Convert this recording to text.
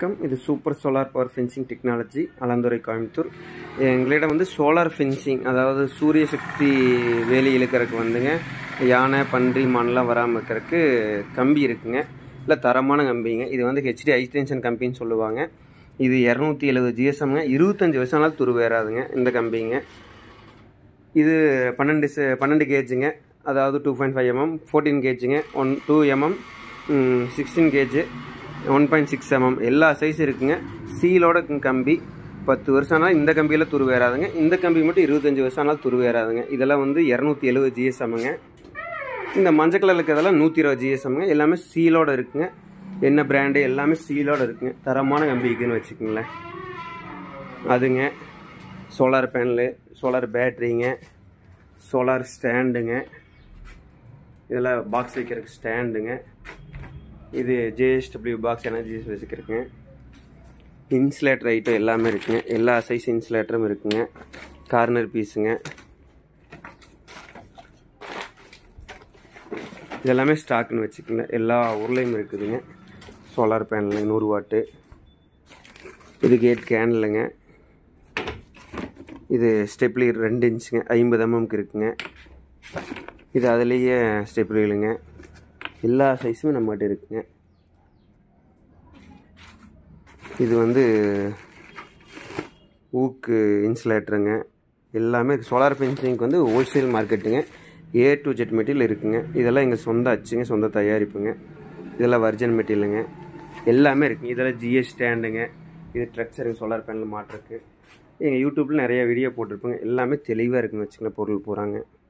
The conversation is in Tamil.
வணக்கம் இது super solar power fencing technology Alanthurai Coimbatore எங்களிடம் வந்து சோலார் ஃபென்சிங் அதாவது சூரிய சக்தி வேலி இழுக்கிறதுக்கு வந்துங்க யானை பன்றி மண்ணெலாம் வராமல் இருக்கிறதுக்கு கம்பி இருக்குங்க இல்லை தரமான கம்பிங்க இது வந்து ஹெச்டி ஐஸ்டென்ஷன் கம்பின்னு சொல்லுவாங்க இது இரநூத்தி எழுபது ஜிஎஸ்எம்ங்க இருபத்தஞ்சி வருஷம் ஆனாலும் துருவேறாதுங்க இந்த கம்பிங்க இது பன்னெண்டு செ- பன்னெண்டு கேஜுங்க அதாவது two point five mm fourteen கேஜுங்க one two mm sixteen gauge one point six mm எல்லா சைஸ் இருக்குங்க சீலோட கம்பி பத்து வருஷம் ஆனால் இந்த கம்பியில் துருவேறாதுங்க இந்த கம்பி மட்டும் இருபத்தஞ்சி வருஷம் ஆனால் துருவேறாதுங்க இதெல்லாம் வந்து இரநூத்தி எழுபது ஜிஎஸ்எம்முங்க இந்த மஞ்சள் கலர் இருக்கிறதெல்லாம் நூற்றி இருபது ஜிஎஸ்எம்ங்க எல்லாமே சீலோட இருக்குங்க என்ன பிராண்டு எல்லாமே சீலோட இருக்குங்க தரமான கம்பி இருக்குன்னு வச்சுக்கோங்களேன் அதுங்க சோலார் பேனலு சோலார் பேட்ரிங்க சோலார் ஸ்டாண்டுங்க இதெல்லாம் பாக்ஸ் வைக்கிறதுக்கு ஸ்டாண்டுங்க இது ஜேஎஸ்டபிள்யூ பாக்ஸ் எனர்ஜி வச்சுக்கிறதுங்க இன்சுலேட்டர் ஐட்டம் எல்லாமே இருக்குங்க எல்லா சைஸ் இன்சுலேட்டரும் இருக்குங்க கார்னர் பீஸுங்க இதெல்லாமே ஸ்டாக்னு வச்சுக்கோங்க எல்லா ஊர்லேயும் இருக்குதுங்க சோலார் பேனல் நூறு வாட்டு இது கேட் கேனலுங்க இது ஸ்டெப்லி ரெண்டு இன்ச்சுங்க ஐம்பது எம்எம்க்கு இருக்குங்க இது அதுலேயே ஸ்டெப்லிலுங்க எல்லா சைஸுமே நம்மகிட்ட இருக்குங்க இது வந்து ஊக்கு இன்சுலேட்டருங்க எல்லாமே சோலார் ஃபென்சிங்க்கு வந்து ஹோல்சேல் மார்க்கெட்டுங்க ஏ டு ஜெட் மெட்டீரியல் இருக்குங்க இதெல்லாம் எங்கள் சொந்த அச்சுங்க சொந்த தயாரிப்புங்க இதெல்லாம் வர்ஜன் மெட்டீரியலுங்க எல்லாமே இருக்குங்க இதெல்லாம் ஜிஎஸ் ஸ்டாண்டுங்க இது ட்ரக்சருங்க சோலார் பேனல் மாட்டுறதுக்கு எங்கள் யூடியூப்பில் நிறைய வீடியோ போட்டிருப்பேங்க எல்லாமே தெளிவாக இருக்குன்னு வச்சுங்களேன் பொருள் பூராங்க